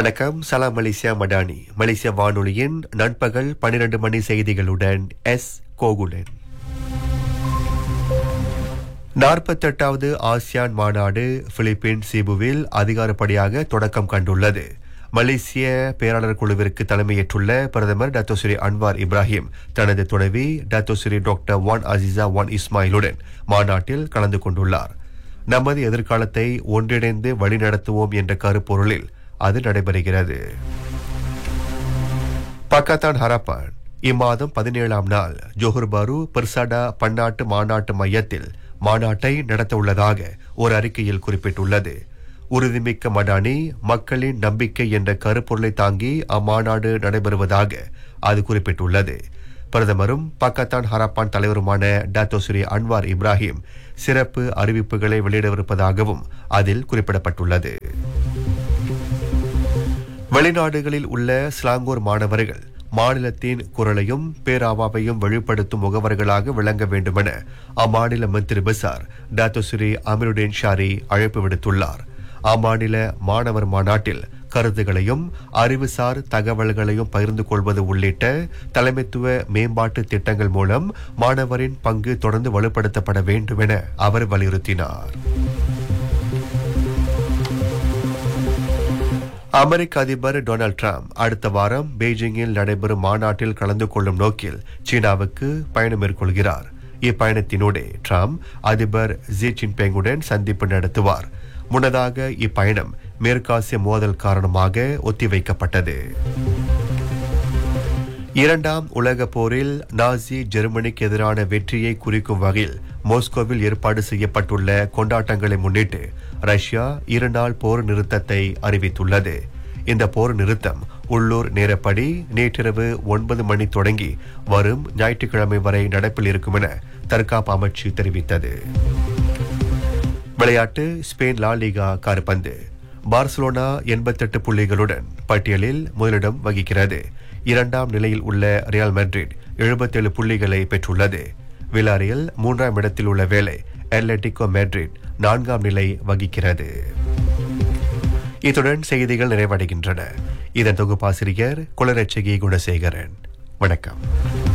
வணக்கம் சலாம் மலேசியா மடானி மலேசிய வானொலியின் நண்பகல் 12 மணி செய்திகளுடன் எஸ் கோகுலன் நாற்பத்தெட்டாவது ஆசியான் மாநாடு பிலிப்பீன் சீபுவில் அதிகாரப்படியாக தொடக்கம் கண்டுள்ளது மலேசிய பேராளர் குழுவிற்கு தலைமையேற்றுள்ள பிரதமர் டாக்டர் ஸ்ரீ அன்வார் இப்ராஹிம் தனது துணைவி doctor Sri doctor Wan Azizah Wan இஸ்மாயிலுடன் மாநாட்டில் கலந்து கொண்டுள்ளார் நமது எதிர்காலத்தை ஒன்றிணைந்து வழிநடத்துவோம் என்ற கருப்பொருளில் அது நடைபெறுகிறது பக்கத்தான் ஹரப்பான் இம்மாதம் பதினேழாம் நாள் ஜோஹர் பாரு பெர்சாடா பன்னாட்டு மாநாட்டு மையத்தில் மாநாட்டை நடத்த உள்ளதாக ஒரு அறிக்கையில் குறிப்பிட்டுள்ளது உறுதிமிக்க மடானி மக்களின் நம்பிக்கை என்ற கருப்பொருளை தாங்கி அம்மாநாடு நடைபெறுவதாக அது குறிப்பிட்டுள்ளது பிரதமரும் பக்கத்தான் ஹரப்பான் தலைவருமான டாத்தோ ஸ்ரீ அன்வார் இப்ராஹிம் சிறப்பு அறிவிப்புகளை வெளியிடவிருப்பதாகவும் அதில் குறிப்பிடப்பட்டுள்ளது வெளிநாடுகளில் உள்ள ஸ்லாங்கூர் மாணவர்கள் மாநிலத்தின் குரலையும் பேராவாவையும் வெளிப்படுத்தும் முகவர்களாக விளங்க வேண்டுமென அம்மாநில Menteri Besar Dato Sri Amirudin Shari அழைப்பு விடுத்துள்ளார் அம்மாநில மாணவர் மாநாட்டில் கருத்துகளையும் அறிவுசார் தகவல்களையும் பகிர்ந்து கொள்வது உள்ளிட்ட தலைமைத்துவ மேம்பாட்டு திட்டங்கள் மூலம் மாணவரின் பங்கு தொடர்ந்து வலுப்படுத்தப்பட வேண்டும் என அவர் வலியுறுத்தினார் அமெரிக்க அதிபர் டொனால்ட் ட்ரம்ப் அடுத்த வாரம் பெய்ஜிங்கில் நடைபெறும் மாநாட்டில் கலந்து கொள்ளும் நோக்கில் சீனாவுக்கு பயணம் மேற்கொள்கிறார் இப்பயணத்தினூடே ட்ரம்ப் அதிபர் ஜி ஜின்பிங்குடன் சந்திப்பு நடத்துவார் முன்னதாக இப்பயணம் மேற்காசிய மோதல் காரணமாக ஒத்திவைக்கப்பட்டது இரண்டாம் உலக போரில் நாசி ஜெர்மனிக்கு எதிரான வெற்றியை குறிக்கும் வகையில் மாஸ்கோவில் ஏற்பாடு செய்யப்பட்டுள்ள கொண்டாட்டங்களை முன்னிட்டு ரஷ்யா இருநாள் போர் நிறுத்தத்தை அறிவித்துள்ளது இந்த போர் நிறுத்தம் உள்ளூர் நேரப்படி நேற்றிரவு ஒன்பது மணி தொடங்கி வரும் ஞாயிற்றுக்கிழமை வரை நடப்பில் இருக்கும் என தற்காப்பு அமைச்சு தெரிவித்தது விளையாட்டு ஸ்பெயின் லா லீகா கார்பந்து பார்சலோனா எண்பத்தெட்டு புள்ளிகளுடன் பட்டியலில் முதலிடம் வகிக்கிறது இரண்டாம் நிலையில் உள்ள ரியால் மெட்ரிட் எழுபத்தேழு புள்ளிகளை பெற்றுள்ளது விலாரியல் மூன்றாம் இடத்தில் உள்ள வேலை அட்லட்டிகோ மெட்ரிட் நான்காம் நிலை வகிக்கிறது இத்துடன் செய்திகள் நிறைவடைகின்றன இதன் தொகுப்பாசிரியர் குளரட்சகி குணசேகரன் வணக்கம்